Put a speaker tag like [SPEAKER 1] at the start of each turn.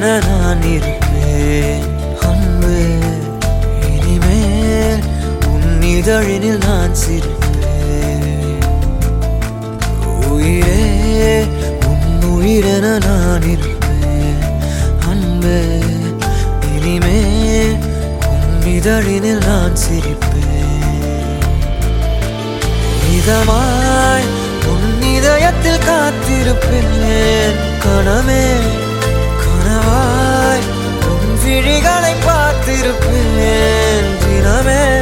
[SPEAKER 1] உயிரென நான் இருப்பேன் அன்பு இனிமேல் உன் இதழினில் நான் சிரிப்பேன் உயிரே உன் உயிரென நான் இருப்பேன் அன்பு இனிமேல் உன் இதழினில் நான் சிரிப்பேன் இதமாய் உன் இதயத்தில் காத்திருப்பேன் கனமே கனவாய் உன் விழிகளை பார்த்திருப்பேன் தினமே